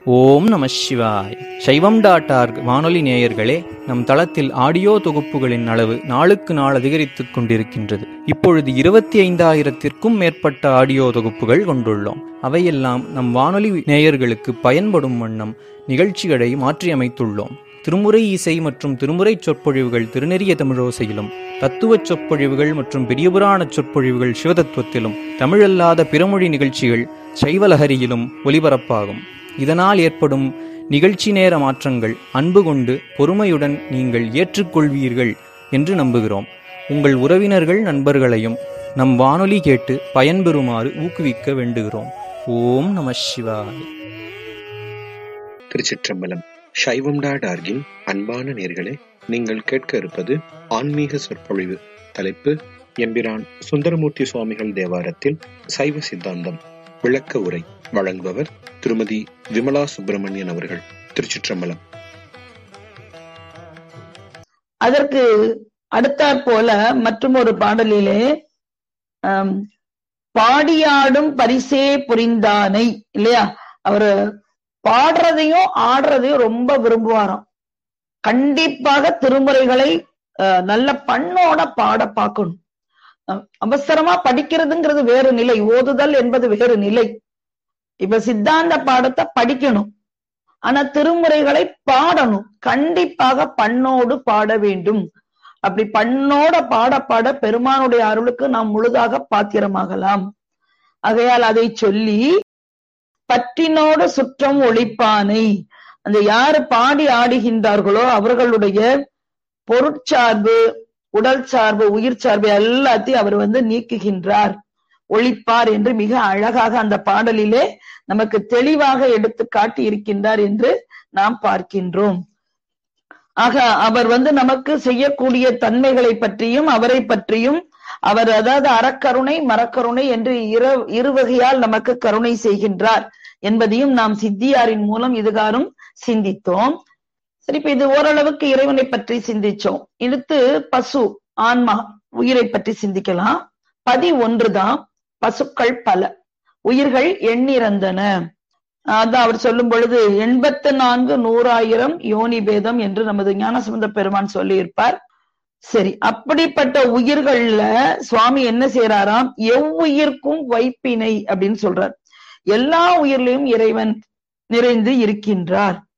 ஓம் நம சிவாய் சைவம் டாட் ஆர்க் வானொலி நேயர்களே நம் தளத்தில் ஆடியோ தொகுப்புகளின் அளவு நாளுக்கு நாள் அதிகரித்துக் கொண்டிருக்கின்றது இப்பொழுது இருபத்தி ஐந்தாயிரத்திற்கும் மேற்பட்ட ஆடியோ தொகுப்புகள் கொண்டுள்ளோம் அவையெல்லாம் நம் வானொலி நேயர்களுக்கு பயன்படும் வண்ணம் நிகழ்ச்சிகளை மாற்றியமைத்துள்ளோம் திருமுறை இசை மற்றும் திருமுறை சொற்பொழிவுகள் திருநெறிய தமிழோசையிலும் தத்துவச் சொற்பொழிவுகள் மற்றும் பெரியபுராண சொற்பொழிவுகள் சிவதத்துவத்திலும் தமிழல்லாத பிறமொழி நிகழ்ச்சிகள் சைவலஹரியிலும் ஒலிபரப்பாகும் இதனால் ஏற்படும் நிகழ்ச்சி நேர மாற்றங்கள் அன்பு கொண்டு பொறுமையுடன் நீங்கள் ஏற்றுக்கொள்வீர்கள் என்று நம்புகிறோம் உங்கள் உறவினர்கள் நண்பர்களையும் நம் வானொலி கேட்டு பயன்பெறுமாறு ஊக்குவிக்க வேண்டுகிறோம் ஓம் நம சிவாய் திருச்சிற்றம்பலம் சைவம் டாட் ஆர்கின் அன்பான நேர்களே நீங்கள் கேட்க இருப்பது ஆன்மீக சொற்பொழிவு தலைப்பு எம்பிரான் சுந்தரமூர்த்தி சுவாமிகள் தேவாரத்தில் சைவ சித்தாந்தம் விளக்க உரை வழங்குபவர் திருமதி விமலா சுப்பிரமணியன் அவர்கள் திருச்சிற்றம்பலம் அதற்கு அடுத்தாற் போல மற்றும் ஒரு பாடலிலே ஆம், பாடியாடும் பரிசே புரிந்தானை இல்லையா அவரு பாடுறதையும் ஆடுறதையும் ரொம்ப விரும்புவாராம் கண்டிப்பாக திருமுறைகளை அஹ், நல்ல பண்ணோட பாட பார்க்கணும் அஹ், அவசரமா படிக்கிறதுங்கிறது வேறு நிலை ஓதுதல் என்பது வேறு நிலை இப்ப சித்தாந்த பாடத்தை படிக்கணும் ஆனா திருமுறைகளை பாடணும் கண்டிப்பாக பண்ணோடு பாட வேண்டும் அப்படி பண்ணோட பாட பாட பெருமானுடைய அருளுக்கு நாம் முழுதாக பாத்திரமாகலாம் ஆகையால் அதை சொல்லி பற்றினோடு சுற்றம் ஒழிப்பானை அந்த யாரு பாடி ஆடுகின்றார்களோ அவர்களுடைய பொருட்சார்பு உடல் சார்பு உயிர் சார்பு எல்லாத்தையும் அவர் வந்து நீக்குகின்றார் ஒழிப்பார் என்று மிக அழகாக அந்த பாடலிலே நமக்கு தெளிவாக எடுத்து காட்டி இருக்கின்றார் என்று நாம் பார்க்கின்றோம் ஆக அவர் வந்து நமக்கு செய்யக்கூடிய தன்மைகளை பற்றியும் அவரை பற்றியும் அவர் அதாவது அறக்கருணை மரக்கருணை என்று இரு இரு வகையால் நமக்கு கருணை செய்கின்றார் என்பதையும் நாம் சித்தியாரின் மூலம் இதுகாரும் சிந்தித்தோம் சரி இப்ப இது ஓரளவுக்கு இறைவனை பற்றி சிந்திச்சோம் அடுத்து பசு ஆன்மா உயிரை பற்றி சிந்திக்கலாம் பதி ஒன்றுதான் பசுக்கள் பல உயிர்கள் எண்ணிறந்தன அதான் அவர் சொல்லும் பொழுது எண்பத்து நான்கு நூறாயிரம் யோனி பேதம் என்று நமது ஞானசம்பந்த பெருமான் சொல்லியிருப்பார் சரி அப்படிப்பட்ட உயிர்கள்ல சுவாமி என்ன செய்யறாராம் எவ்வுயிர்க்கும் வைப்பினை அப்படின்னு சொல்றார் எல்லா உயிர்லையும் இறைவன் நிறைந்து இருக்கின்றார்